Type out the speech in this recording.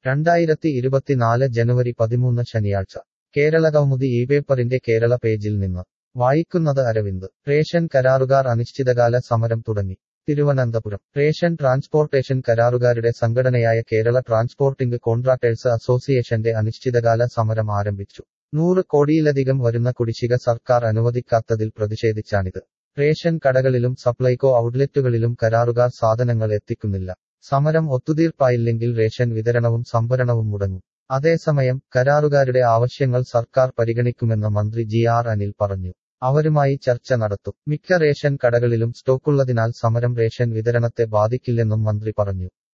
രണ്ടായിരത്തി ഇരുപത്തിനാല് ജനുവരി പതിമൂന്ന് ശനിയാഴ്ച കേരളകൗമുദി ഈ പേപ്പറിന്റെ കേരള പേജിൽ നിന്ന് വായിക്കുന്നത് അരവിന്ദ് റേഷൻ കരാറുകാർ അനിശ്ചിതകാല സമരം തുടങ്ങി തിരുവനന്തപുരം റേഷൻ ട്രാൻസ്പോർട്ടേഷൻ കരാറുകാരുടെ സംഘടനയായ കേരള ട്രാൻസ്പോർട്ടിംഗ് കോൺട്രാക്ടേഴ്സ് അസോസിയേഷന്റെ അനിശ്ചിതകാല സമരം ആരംഭിച്ചു നൂറ് കോടിയിലധികം വരുന്ന കുടിശ്ശിക സർക്കാർ അനുവദിക്കാത്തതിൽ പ്രതിഷേധിച്ചാണിത് റേഷൻ കടകളിലും സപ്ലൈകോ ഔട്ട്ലെറ്റുകളിലും കരാറുകാർ സാധനങ്ങൾ എത്തിക്കുന്നില്ല സമരം ഒത്തുതീർപ്പായില്ലെങ്കിൽ റേഷൻ വിതരണവും സംഭരണവും മുടങ്ങും അതേസമയം കരാറുകാരുടെ ആവശ്യങ്ങൾ സർക്കാർ പരിഗണിക്കുമെന്ന് മന്ത്രി ജി ആർ അനിൽ പറഞ്ഞു അവരുമായി ചർച്ച നടത്തും മിക്ക റേഷൻ കടകളിലും സ്റ്റോക്കുള്ളതിനാൽ സമരം റേഷൻ വിതരണത്തെ ബാധിക്കില്ലെന്നും മന്ത്രി പറഞ്ഞു